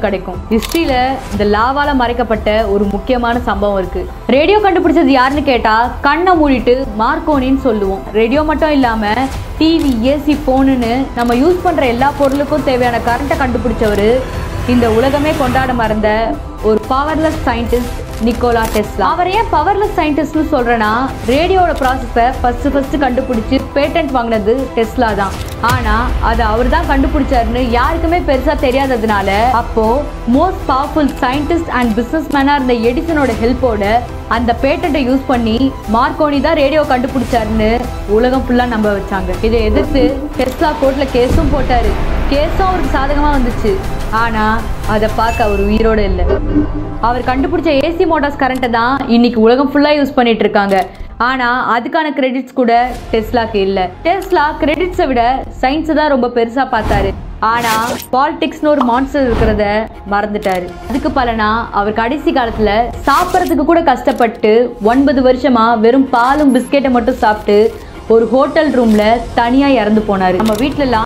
கிடைக்கும் ஹிஸ்டரியில இந்த லாவால மறைக்கப்பட்ட ஒரு முக்கியமான சம்பவம் இருக்கு ரேடியோ கண்டுபிடிச்சது யாருன்னு கேட்டா கண்ணை மூடிட்டு மார்க்கோனின்னு சொல்லுவோம் ரேடியோ மட்டும் இல்லாம டிவி ஏசி போனுன்னு நம்ம யூஸ் பண்ற எல்லா பொருளுக்கும் தேவையான கரண்ட்டை கண்டுபிடிச்சவர் இந்த உலகமே கொண்டாட மறந்த ஒரு பவர்லெஸ் சயின்டிஸ்ட் நிக்கோலா டெஸ்லா அவர் ஏன் பவர்லெஸ் சயின்டிஸ்ட்னு சொல்றேன்னா ரேடியோட ப்ராசஸை ஃபர்ஸ்ட் ஃபர்ஸ்ட் கண்டுபிடிச்சு பேட்டன்ட் வாங்கினது டெஸ்லா தான் ஆனா அது அவர் தான் கண்டுபிடிச்சாருன்னு யாருக்குமே பெருசா தெரியாததுனால அப்போ most powerful scientist and business மேனா இருந்த எடிசனோட ஹெல்ப்போட அந்த பேட்டன்ட்டை யூஸ் பண்ணி மார்க்கோனி தான் ரேடியோ கண்டுபிடிச்சாருன்னு உலகம் ஃபுல்லா நம்ப வச்சாங்க இதை எதிர்த்து டெஸ்லா கோர்ட்ல கேஸும் போட்டாரு கேஸும் அவருக்கு சாதகமா வந்துச்சு ஆனா அதை பார்க்க அவர் உயிரோட இல்லை அவர் கண்டுபிடிச்ச ஏசி மோட்டார்ஸ் கரண்ட்டை தான் இன்னைக்கு உலகம் ஃபுல்லா யூஸ் பண்ணிட்டு இருக்காங்க ஆனா அதுக்கான கிரெடிட்ஸ் கூட டெஸ்லாக்கு இல்லை டெஸ்லா கிரெடிட்ஸை விட சயின்ஸை தான் ரொம்ப பெருசா பார்த்தாரு ஆனா பாலிடிக்ஸ்னு ஒரு மான்ஸ்டர் இருக்கிறத மறந்துட்டாரு அதுக்கு பலனா அவர் கடைசி காலத்துல சாப்பிட்றதுக்கு கூட கஷ்டப்பட்டு ஒன்பது வருஷமா வெறும் பாலும் பிஸ்கெட்டை மட்டும் சாப்பிட்டு ஒரு ஹோட்டல் ரூம்ல தனியா இறந்து போனாரு நம்ம வீட்டுல